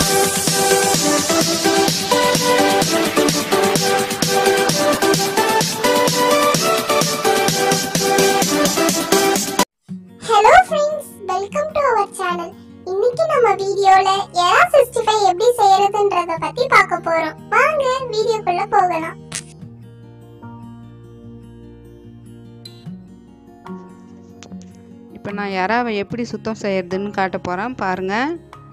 hello friends welcome to our channel இன்னைக்கு நம்ம வீடியோல எரா 65 எப்படி செய்யறதுன்றத பத்தி பார்க்க போறோம் வாங்க வீடியோக்குள்ள போகலாம் இப்போ நான் எறாவை எப்படி சுத்தம் செய்யறதுன்னு காட்ட போகிறேன் பாருங்கள்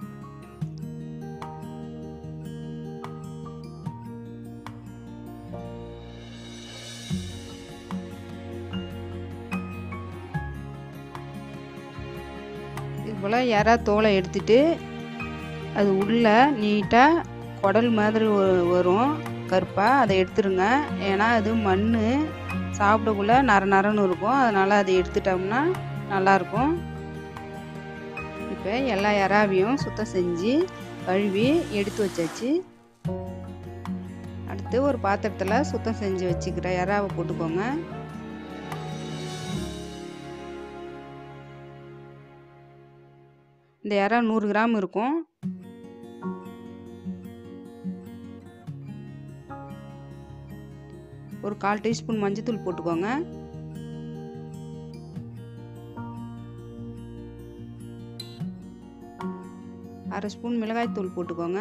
இது போல் எறா தோலை எடுத்துட்டு அது உள்ள நீட்டாக குடல் மாதிரி வ- வரும் கருப்பாக அதை எடுத்துருங்க ஏன்னா அது மண் சாப்பிடக்குள்ள நர நரன்னு இருக்கும் அதனால் அதை எடுத்துட்டோம்னா நல்லாயிருக்கும் இப்போ எல்லா எறாவையும் சுத்தம் செஞ்சு கழுவி எடுத்து வச்சாச்சு அடுத்து ஒரு பாத்திரத்தில் சுத்தம் செஞ்சு வச்சுக்கிற எறாவை போட்டுக்கோங்க இந்த எறா நூறு கிராம் இருக்கும் ஒரு கால் டீஸ்பூன் மஞ்சத்தூள் போட்டுக்கோங்க அரை ஸ்பூன் மிளகாய் தூள் போட்டுக்கோங்க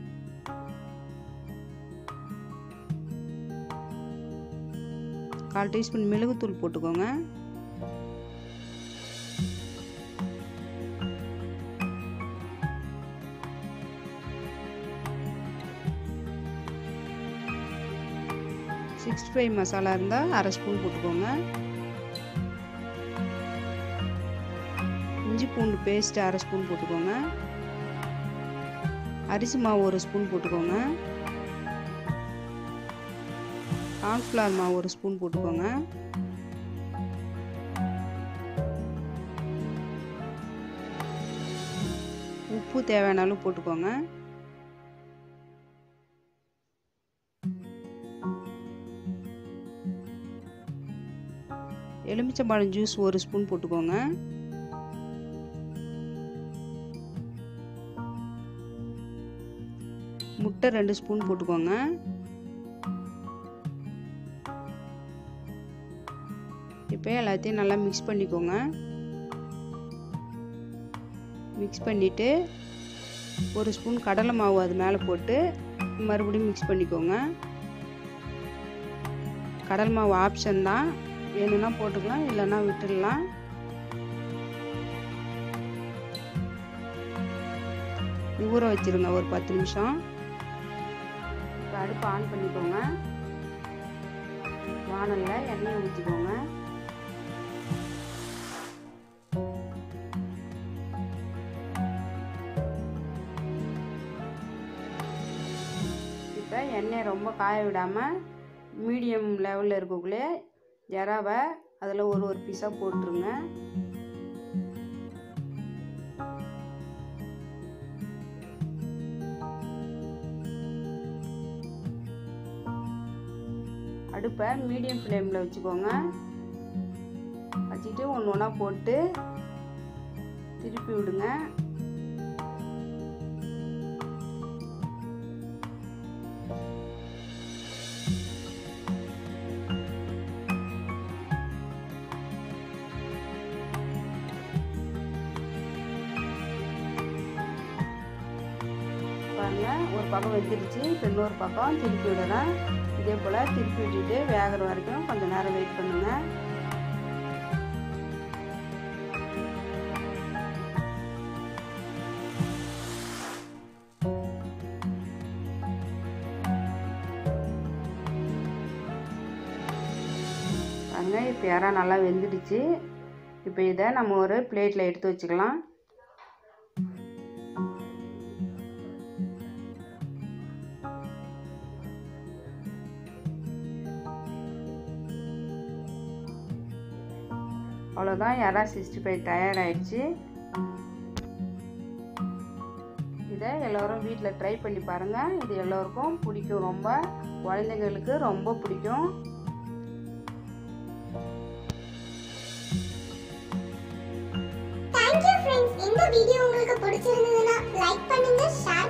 கால் டீஸ்பூன் மிளகுத்தூள் போட்டுக்கோங்க சிக்ஸ்டி ஃபைவ் மசாலா இருந்தால் அரை ஸ்பூன் போட்டுக்கோங்க இஞ்சி பூண்டு பேஸ்ட் அரை ஸ்பூன் போட்டுக்கோங்க அரிசி மாவு ஒரு ஸ்பூன் போட்டுக்கோங்க கார்ன்ஃப்ளவர் மாவு ஒரு ஸ்பூன் போட்டுக்கோங்க உப்பு தேவையான அளவு போட்டுக்கோங்க எலுமிச்சம்பழம் ஜூஸ் ஒரு ஸ்பூன் போட்டுக்கோங்க முட்டை ரெண்டு ஸ்பூன் போட்டுக்கோங்க இப்போ எல்லாத்தையும் நல்லா மிக்ஸ் பண்ணிக்கோங்க மிக்ஸ் பண்ணிவிட்டு ஒரு ஸ்பூன் கடலை மாவு அது மேலே போட்டு மறுபடியும் மிக்ஸ் பண்ணிக்கோங்க கடலை மாவு ஆப்ஷன் தான் வேணும்னா போட்டுக்கலாம் இல்லைன்னா விட்டுடலாம் இது ஊற வச்சிருங்க ஒரு பத்து நிமிஷம் இப்போ அடுப்பு ஆன் பண்ணிக்கோங்க வானலில் எண்ணெயை ஊற்றிக்கோங்க இப்போ எண்ணெயை ரொம்ப காய விடாமல் மீடியம் லெவலில் இருக்கக்குள்ளே ஜராவை அதில் ஒரு ஒரு பீஸாக போட்டுருங்க அடுப்பை மீடியம் ஃப்ளேமில் வச்சுக்கோங்க வச்சுட்டு ஒன்று ஒன்றா போட்டு திருப்பி விடுங்க பாருங்க ஒரு பக்கம் வெந்துருச்சு இப்போ இன்னொரு பக்கம் திருப்பி விடுறேன் இதே போல் திருப்பி விட்டுட்டு வேகிற வரைக்கும் கொஞ்சம் நேரம் வெயிட் பண்ணுங்க பாருங்க இப்போ யாரா நல்லா வெந்துடுச்சு இப்போ இதை நம்ம ஒரு பிளேட்டில் எடுத்து வச்சுக்கலாம் அவ்வளோதான் யாரா சிக்ஸ்டி ஃபைவ் தயாராகிடுச்சு இதை எல்லோரும் வீட்டில் ட்ரை பண்ணி பாருங்கள் இது எல்லோருக்கும் பிடிக்கும் ரொம்ப குழந்தைங்களுக்கு ரொம்ப பிடிக்கும் தேங்க்யூ ஃப்ரெண்ட்ஸ் இந்த வீடியோ உங்களுக்கு பிடிச்சிருந்ததுன்னா லைக் பண்ணுங்க ஷேர்